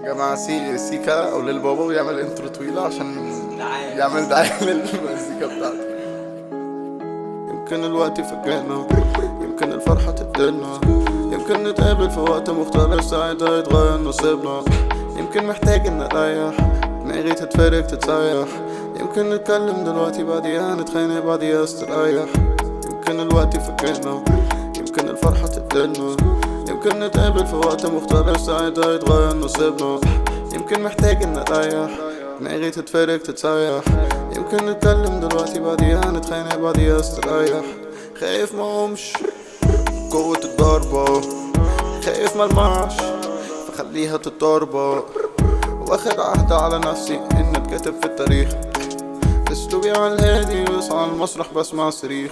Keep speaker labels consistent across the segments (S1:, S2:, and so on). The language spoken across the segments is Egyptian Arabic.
S1: جماعة سي سيكا أو للبابا بيعمل انترو طويلة عشان يعمل دعاية للمزيكا بتاعته يمكن الوقت يفكرنا يمكن الفرحة تقتلنا يمكن نتقابل في وقت مختلف ساعتها يتغير نصيبنا يمكن محتاج إن أريح دماغي تتفرج تتسيح يمكن نتكلم دلوقتي بعديها نتخانق بعديها استريح يمكن الوقت يفكرنا يمكن الفرحة تقتلنا يمكن نتقابل في وقت مختلف ساعتها يتغير نصيبنا يمكن محتاج إن أريح دماغي تتفرج تتسيح يمكن نتكلم دلوقتي بعديها نتخانق بعديها استريح خايف ما اقومش قوة الضربة خايف ملمعش فخليها تتضربة واخد عهد على نفسي ان اتكتب في التاريخ اسلوبي على الهادي بس على المسرح بسمع صريخ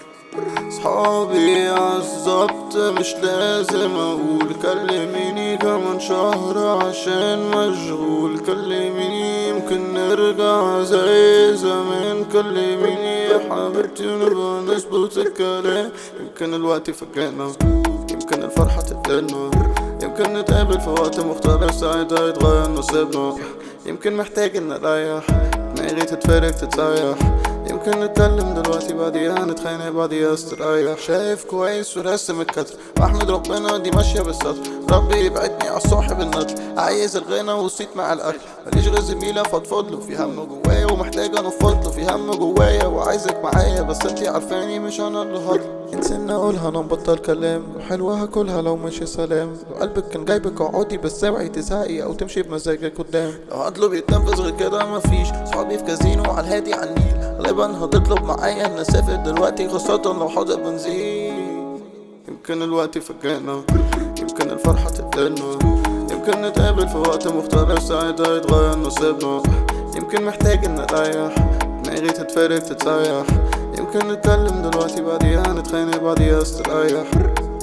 S1: صحابي عالظبط مش لازم اقول كلميني كمان شهر عشان مشغول كلميني يمكن نرجع زي زمان كلميني يا حبيبتي ونبقى نظبط الكلام يمكن الوقت يفكرنا يمكن الفرحة تقتلنا يمكن نتقابل في وقت مختلف ساعتها يتغير نصيبنا يمكن محتاج ان اريح دماغي تتفرج تتسيح يمكن نتكلم دلوقتي بعديها نتخانق بعديها استريح شايف كويس ورسم الكتر واحمد ربنا دي ماشية بالستر ربي يبعدني على الصاحب النتر عايز الغنى والصيت مع الاكل ماليش غير زميلة فضفض له في هم جوايا ومحتاج انفض له في هم جوايا وعايزك معايا بس انتي عارفاني مش انا اللي هطل نسينا اقولها انا مبطل كلام حلوة هاكلها لو ماشي سلام لو قلبك كان جايبك اقعدي بس اوعي تزهقي او تمشي بمزاجك قدام لو هطلب يتنفذ غير كده مفيش صحابي في كازينو على الهادي على النيل غالبا هتطلب معايا ان اسافر دلوقتي خاصة لو حاضر بنزين يمكن الوقت يفكرنا يمكن الفرحة تقتلنا يمكن نتقابل في وقت مختلف ساعتها يتغير نصيبنا يمكن محتاج ان اريح دماغي تتفرج تتسيح يمكن نتكلم دلوقتي بعديها نتخانق بعديها استريح